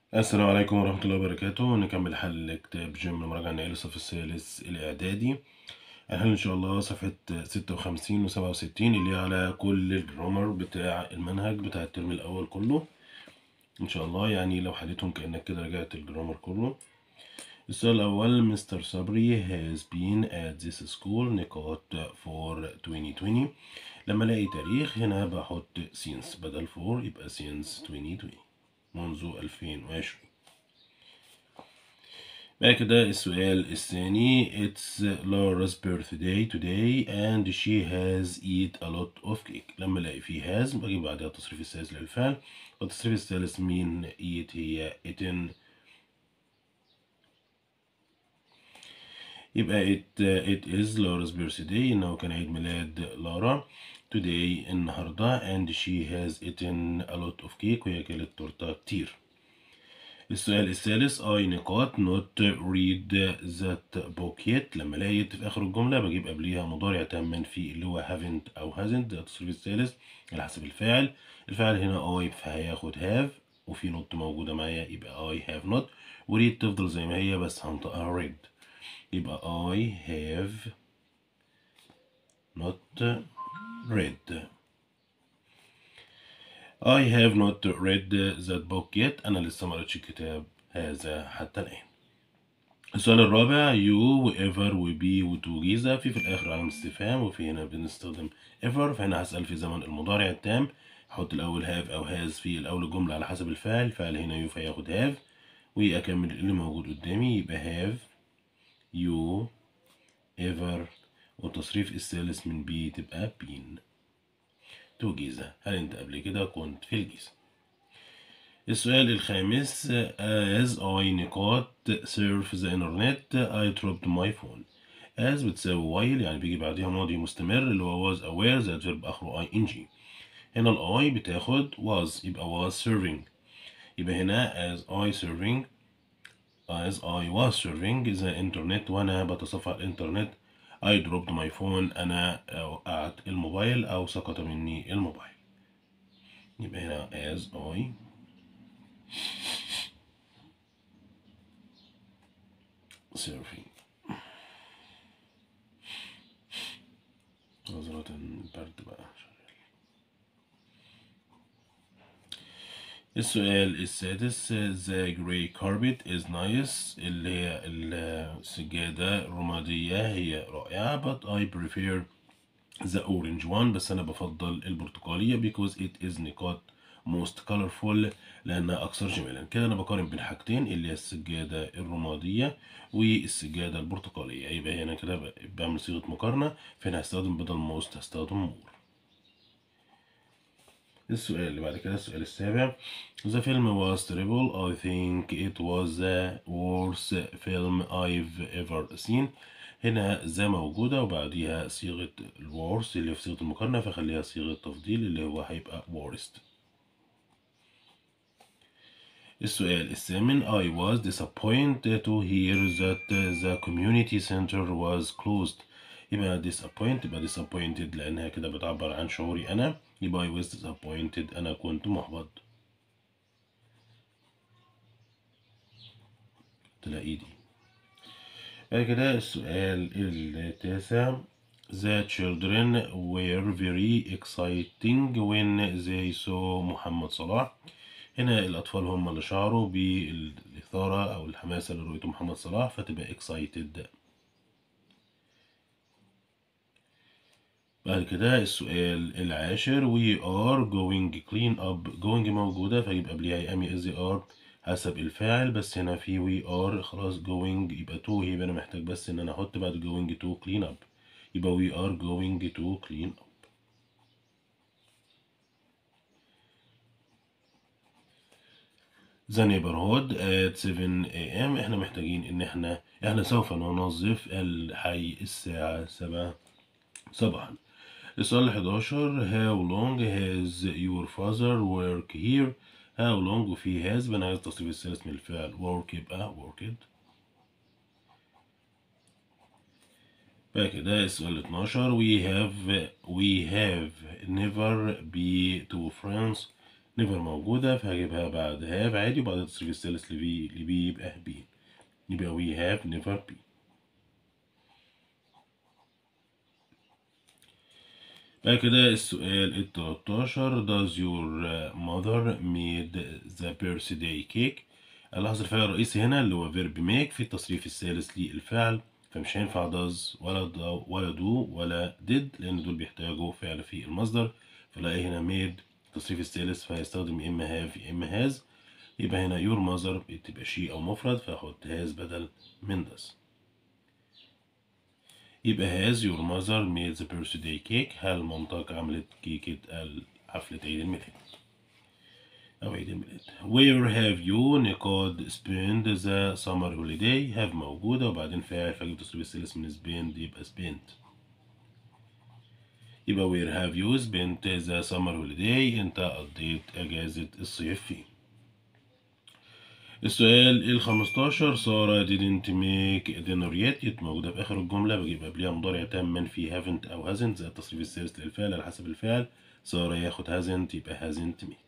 السلام عليكم ورحمة الله وبركاته نكمل حل كتاب جيم المراجعة النهائية للصف الثالث الإعدادي هنحل إن شاء الله صفحة ستة وخمسين وسبعة وستين اللي هي على كل الجرامر بتاع المنهج بتاع الترم الأول كله إن شاء الله يعني لو حليتهم كأنك كده رجعت الجرامر كله السؤال الأول مستر صبري has been at this school نقاط for 2020 لما ألاقي تاريخ هنا بحط since بدل for يبقى since 2020 منذ 2020 بعد كده السؤال الثاني It's Laura's birthday today and she has eat a lot of cake لما الاقي فيه has بجيب بعدها التصريف الثالث للفعل والتصريف الثالث من eat هي eaten يبقى it, it is Laura's birthday إنه كان عيد ميلاد لارا today النهاردة and she has eaten a lot of cake وهي كلت تورتة كتير السؤال الثالث I نقاط not read that book yet لما الاقي yet في آخر الجملة بجيب قبليها مضارع تام منفي اللي هو haven't أو hasn't ده التصريف الثالث على حسب الفاعل الفاعل هنا I فهياخد have وفي not موجودة معايا يبقى I have not وريد تفضل زي ما هي بس هنطقها read يبقى I have not read I have not read that book yet أنا لسه ما قريتش الكتاب هذا حتى الآن السؤال الرابع you ever و be و to جيزة في في الآخر علامة استفهام وفي هنا بنستخدم ever فهنا هسأل في زمن المضارع التام هحط الأول have أو has في الأول الجملة على حسب الفعل الفعل هنا you فياخد have وأكمل اللي موجود قدامي يبقى have you ever والتصريف الثالث من بي تبقى been تو جيزة هل انت قبل كده كنت في الجيزة السؤال الخامس as I نقاط surf the internet I dropped my phone as بتساوي while يعني بيجي بعديها ماضي مستمر اللي هو was aware زائد verb آخره ing هنا ال I بتاخد was يبقى was serving يبقى هنا as I serving as I was serving the internet وأنا بتصفح الإنترنت I dropped my phone أنا وقعت الموبايل أو سقط مني الموبايل يبقى هنا as I surfing نظرة برد بقى السؤال السادس The grey carpet is nice اللي هي السجادة الرمادية هي رائعة but I prefer the orange one بس أنا بفضل البرتقالية because it is نقاط most colorful لأنها أكثر جمالا كده أنا بقارن بين حاجتين اللي هي السجادة الرمادية والسجادة البرتقالية يبقى هنا كده بعمل صيغة مقارنة فهنا هستخدم بدل most هستخدم more السؤال اللي بعد كده السؤال السابع The film was terrible I think it was the worst film I've ever seen هنا ذا موجودة وبعديها صيغة الورست اللي في صيغة المقارنة فخليها صيغة تفضيل اللي هو هيبقى worst السؤال الثامن I was disappointed to hear that the community center was closed يبقى disappointed يبقى disappointed لأنها كده بتعبر عن شعوري أنا يبقى I was disappointed أنا كنت محبط تلاقي دي بعد كده السؤال التاسع The children were very exciting when they saw محمد صلاح هنا الأطفال هم اللي شعروا بالإثارة أو الحماسة لرؤية محمد صلاح فتبقى excited بعد كده السؤال العاشر we are going clean up going موجودة فيجيب قبلها يا أم يا are حسب الفاعل بس هنا في we are خلاص going يبقى to يبقى أنا محتاج بس إن أنا أحط بعد going to clean up يبقى we are going to clean up the neighborhood at 7 a.m. احنا محتاجين ان احنا احنا سوف ننظف الحي الساعة 7 صباحا السؤال 11 how long has your father work here how long وفي has بنا عايز التصريف الثالث من الفعل work يبقى worked بعد كده السؤال 12 we have we have never been to France نيفر موجودة فهجيبها بعد هاف عادي وبعد التصريف الثالث لبي لبي يبقى بي يبقى we have never been بعد كده السؤال ال 13 does your mother made the birthday cake اللاحظ الفعل الرئيسي هنا اللي هو verb make في التصريف الثالث للفعل فمش هينفع does ولا do ولا do ولا did لأن دول بيحتاجوا فعل في المصدر فلاقي هنا made التصريف الثالث فهيستخدم يا إما have يا إما has يبقى هنا your mother بتبقى she أو مفرد فهحط has بدل من does يبقى has your mother made the birthday cake هل مامتك عملت كيكة حفلة عيد الميلاد أو عيد الميلاد where have you نقاد spend the summer holiday have موجودة وبعدين فاعل فاجيب تصريف الثالث من spend يبقى spent يبقى where have you spent the summer holiday انت قضيت اجازة الصيف فيه السؤال ال 15 سارة didn't make dinner yet موجودة في آخر الجملة بجيب قبلها مضارع تام منفي haven't أو hasn't زي التصريف الثالث للفعل على حسب الفعل سارة ياخد hasn't يبقى hasn't made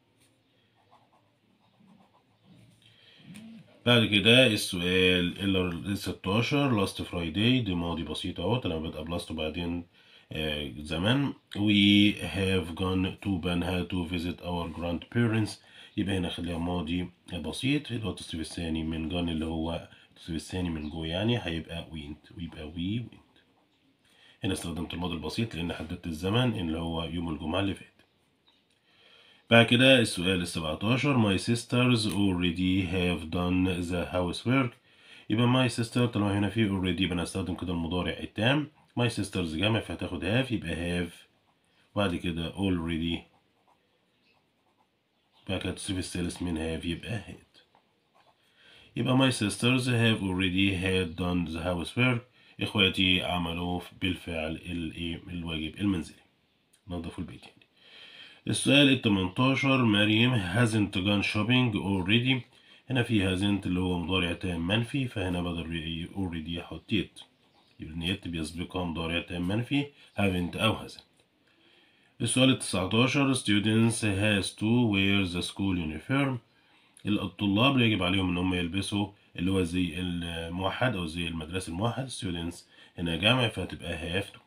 بعد كده السؤال ال 16 last friday دي ماضي بسيط اهو طالما بادئة بلاست وبعدين آه زمان we have gone to بنها to visit our grandparents يبقى هنا خليها ماضي بسيط اللي هو التصريف الثاني من جان اللي هو التصريف الثاني من جو يعني هيبقى went ويبقى we went هنا استخدمت الماضي البسيط لأن حددت الزمن اللي هو يوم الجمعة اللي فات بعد كده السؤال السبعتاشر my sisters already have done the housework يبقى my sister طالما هنا في already يبقى أنا هستخدم كده المضارع التام my sisters جمع فهتاخد have يبقى have بعد كده already بعد كده التصريف الثالث من have يبقى had يبقى my sisters have already had done the housework إخواتي عملوا بالفعل الإيه الواجب المنزلي نظفوا البيت يعني السؤال ال 18 مريم hasn't gone shopping already هنا في hasn't اللي هو مضارع تام منفي فهنا بدل already أحط yet يبقى yet بيسبقها مضارع تام منفي haven't أو hasn't السؤال ال 19 students has to wear the school uniform الطلاب يجب عليهم ان هم يلبسوا اللي هو زي الموحد او زي المدرسة الموحد students هنا جمع فهتبقى have to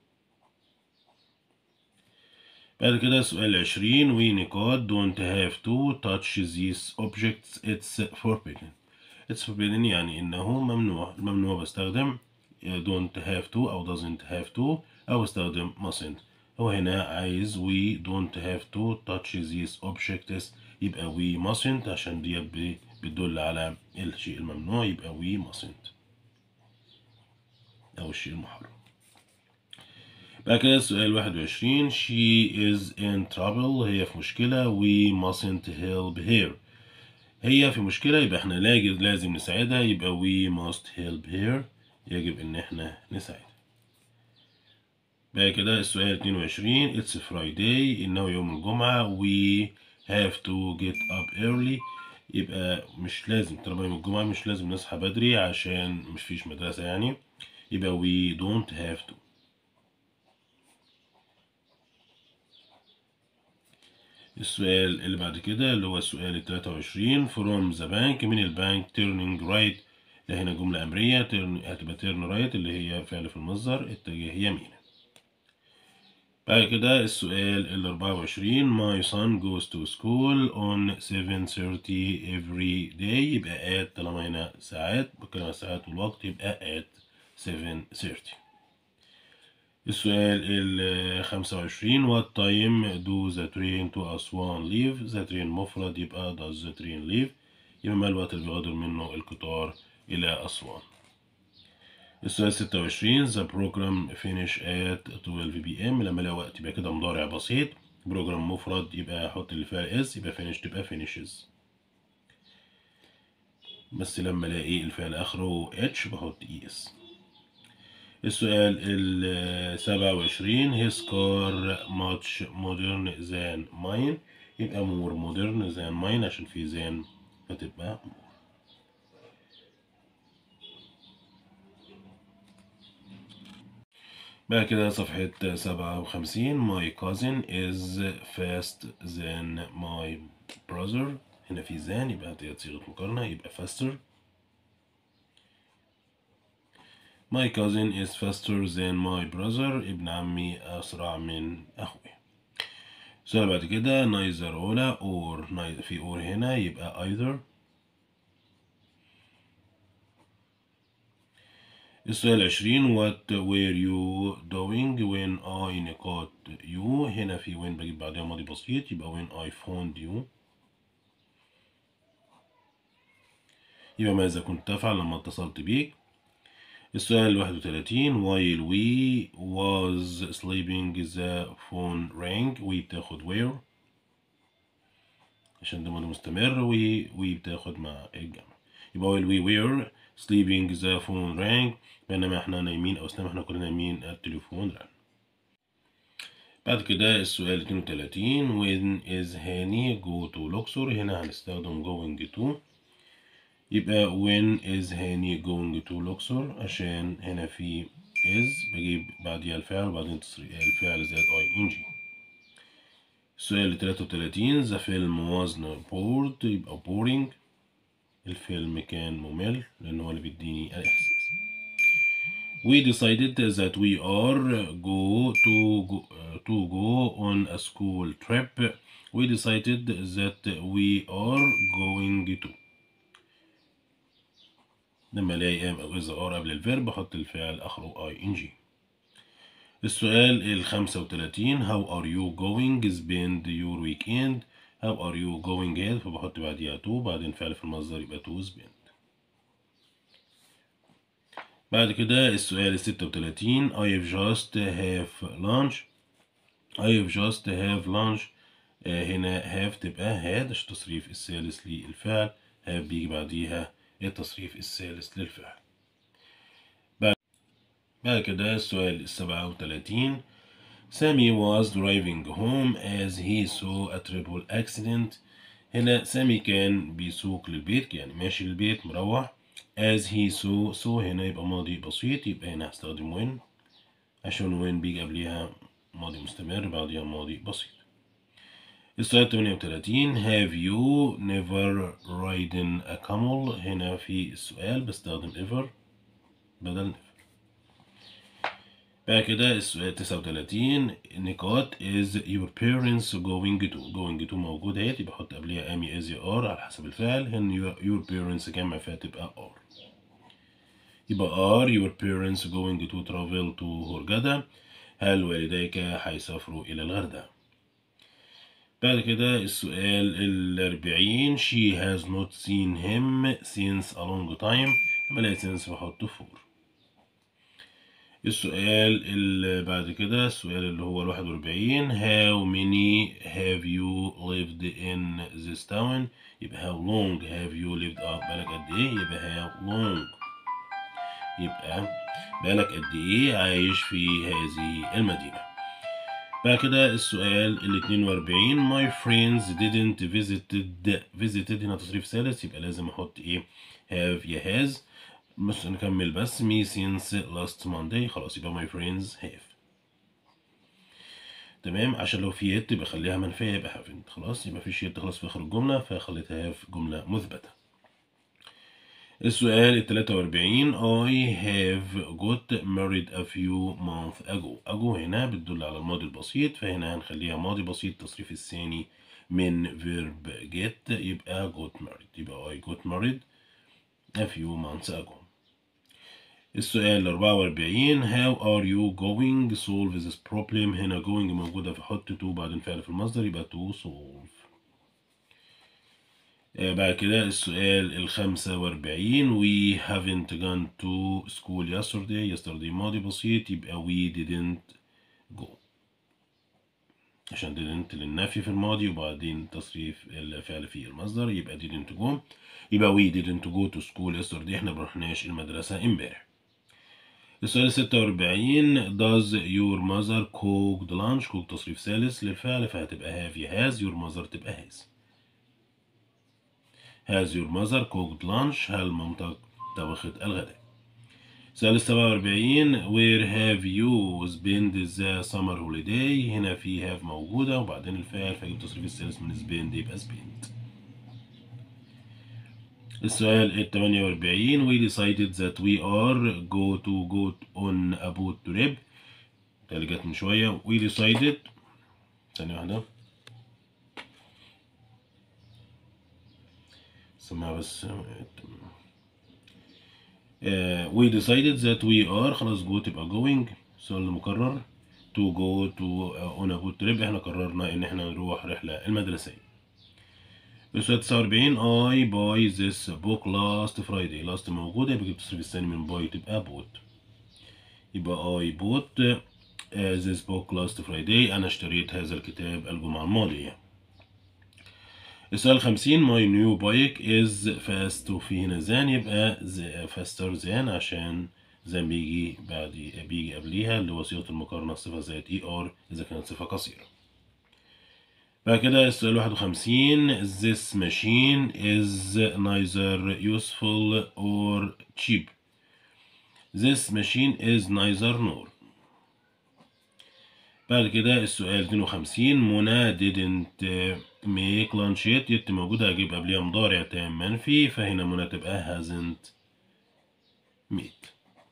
بعد كده سؤال عشرين ونقاط don't have to touch these objects it's forbidden it's forbidden يعني انه ممنوع الممنوع بستخدم don't have to او doesn't have to او استخدم mustn't هو هنا عايز we don't have to touch these objects يبقى we mustn't عشان دي بتدل على الشيء الممنوع يبقى we mustn't أو الشيء المحرم بعد كده السؤال واحد وعشرين she is in trouble هي في مشكلة we mustn't help her هي في مشكلة يبقى احنا لازم نساعدها يبقى we must help her يجب ان احنا نساعدها بعد كده السؤال 22 It's Friday إنه يوم الجمعة We have to get up early يبقى مش لازم طالما يوم الجمعة مش لازم نصحى بدري عشان مش فيش مدرسة يعني يبقى we don't have to السؤال اللي بعد كده اللي هو السؤال ال 23 from the bank من البنك turning right ده هنا جملة أمرية turn هتبقى turn right اللي هي فعل في المصدر اتجاه يمينا بعد كده السؤال ال 24 My son goes to school on 7:30 every day يبقى at طالما هنا ساعات بتكلم عن الساعات والوقت يبقى at 7:30 السؤال ال 25 What time do the train to Aswan leave the train مفرد يبقى does the train leave يبقى ما الوقت اللي بيغادر منه القطار إلى أسوان السؤال 26 the program finish at 12 pm لما الاقي وقت يبقى كده مضارع بسيط بروجرام مفرد يبقى احط اللي فيها اس يبقى finish تبقى finishes بس لما الاقي الفعل اخره اتش بحط اي اس السؤال ال 27 his car much modern than mine يبقى more modern than mine عشان في than فتبقى more بعد كده صفحة سبعة وخمسين my cousin is fast than my brother هنا في than يبقى ديت صيغة مقارنة يبقى faster My cousin is faster than my brother ابن عمي أسرع من أخوي السؤال بعد كده neither ولا or neither في or هنا يبقى either السؤال عشرين what were you doing when I نقاط you هنا في when بجيب بعدها ماضي بسيط يبقى when I found you يبقى ماذا كنت تفعل لما اتصلت بيك السؤال 31 while we was sleeping the phone rang we بتاخد where عشان ده ماضي مستمر و we بتاخد مع الجمع يبقى while we were sleeping the phone rang بينما احنا نايمين او اثناء احنا كنا نايمين التليفون رن بعد كده السؤال 32 when is هاني go to Luxor هنا هنستخدم going to يبقى when is هاني going to Luxor عشان هنا في is بجيب بعديها الفعل وبعدين تصريف الفعل زائد ing السؤال 33 the film was not bored يبقى boring الفيلم كان ممل لأن هو اللي بيديني الإحساس we decided that we are go to go, to go on a school trip we decided that we are going to لما الاقي ام او اذا ار قبل الفيرب احط الفعل اخره اي ان جي السؤال ال 35 how are you going spend your weekend how are you going ahead فبحط بعديها to بعدين فعل في المصدر يبقى to spend بعد كده السؤال ال 36 I have just have lunch I have just have lunch آه هنا have تبقى had عشان التصريف الثالث للفعل have بيجي بعديها التصريف الثالث للفعل بعد بعد كده السؤال السبعة وتلاتين سامي was driving home as he saw a triple accident هنا سامي كان بيسوق للبيت يعني ماشي للبيت مروح as he saw saw هنا يبقى ماضي بسيط يبقى هنا هستخدم when عشان when بيجي قبليها ماضي مستمر بعديها ماضي بسيط السؤال 38 have you never ridden a camel هنا في السؤال بستخدم ever بدل never بعد كده السؤال 39 نقاط is your parents going to going to موجود اهي يبقى احط قبليها am is are على حسب الفعل هنا your parents جمع فتبقى are يبقى are your parents going to travel to هرجدة هل والديك هيسافروا إلى الغردقة بعد كده السؤال الأربعين she has not seen him since a long time لما الاقي since بحط for السؤال اللي بعد كده السؤال اللي هو الواحد وأربعين how many have you lived in this town يبقى how long have you lived اه بالك قد ايه يبقى how long يبقى بالك قد ايه عايش في هذه المدينة بعد كده السؤال ال 42 my friends didn't visited visited هنا تصريف ثالث يبقى لازم احط ايه have يا has بس نكمل بس me since last Monday خلاص يبقى my friends have تمام عشان لو في يت يبقى خليها منفية يبقى haven't خلاص يبقى مفيش يت خلاص في آخر الجملة فخليتها have جملة مثبتة السؤال ال 43 I have got married a few months ago ago هنا بتدل على الماضي البسيط فهنا هنخليها ماضي بسيط التصريف الثاني من verb get يبقى got married يبقى I got married a few months ago السؤال 44 how are you going solve this problem هنا going موجودة في حط to بعدين فعل في المصدر يبقى to solve بعد كده السؤال الخمسة وأربعين we haven't gone to school yesterday yesterday ماضي بسيط يبقى we didn't go عشان didn't للنفي في الماضي وبعدين تصريف الفعل في المصدر يبقى didn't go يبقى we didn't go to school yesterday احنا مرحناش المدرسة امبارح السؤال ستة وأربعين does your mother cook lunch cook تصريف ثالث للفعل فهتبقى have يا has your mother تبقى has has your mother cooked lunch هل مامتك طبخت الغداء سؤال السبعة وأربعين where have you spent the summer holiday هنا في have موجودة وبعدين الفعل فيجيب تصريف الثالث من spend يبقى spent السؤال ال 48 we decided that we are go to go on a boat trip ده اللي جت من شوية we decided ثانية واحدة سمعها بس Uh, we decided that we are خلاص go تبقى going السؤال المكرر to go to uh, on a boat trip احنا قررنا ان احنا نروح رحلة المدرسية السؤال 49 I buy this book last Friday last موجودة يبقى التصريف الثاني من buy تبقى bought يبقى I bought uh, this book last Friday أنا اشتريت هذا الكتاب الجمعة الماضية السؤال 50 my new bike is fast وفي هنا زان يبقى faster than عشان زان بيجي بعد بيجي قبليها اللي هو صيغة المقارنة الصفة زائد اي ار إذا كانت صفة قصيرة. بعد كده السؤال 51 this machine is neither useful or cheap. This machine is neither nor. بعد كده السؤال 52 منى didn't make lunch yet yet موجودة هجيب قبلها مضارع تام منفي فهنا منى تبقى hasn't made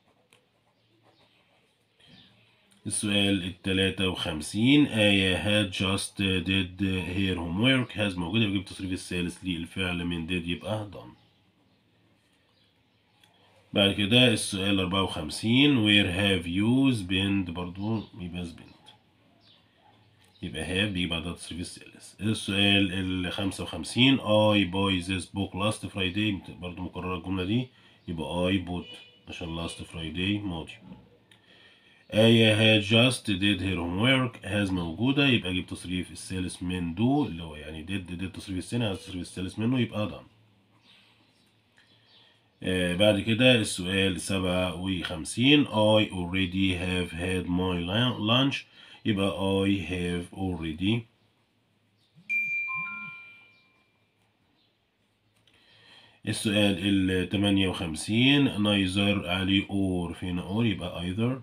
السؤال التلاتة وخمسين آية had just did her homework has موجودة بجيب التصريف الثالث للفعل من did يبقى done بعد كده السؤال أربعة وخمسين where have you spent برضو يبقى spent يبقى have بيجي بعدها التصريف الثالث السؤال الخمسة وخمسين I buy this book last Friday برضو مكررة الجملة دي يبقى I bought عشان last Friday ماضي آية had just did her homework has موجودة يبقى أجيب تصريف الثالث من do اللي هو يعني did did التصريف الثاني على التصريف الثالث منه يبقى done آه بعد كده السؤال سبعة وخمسين I already have had my lunch يبقى I have already السؤال ال 58 neither علي or فينا or يبقى either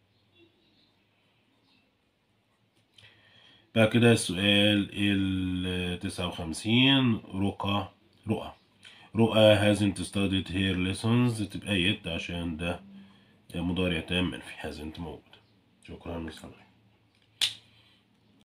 بعد كده السؤال ال 59 رقى رؤى رؤى hasn't studied her lessons تبقى يت عشان ده مضارع تام منفي hasn't موجود شكرا للسماع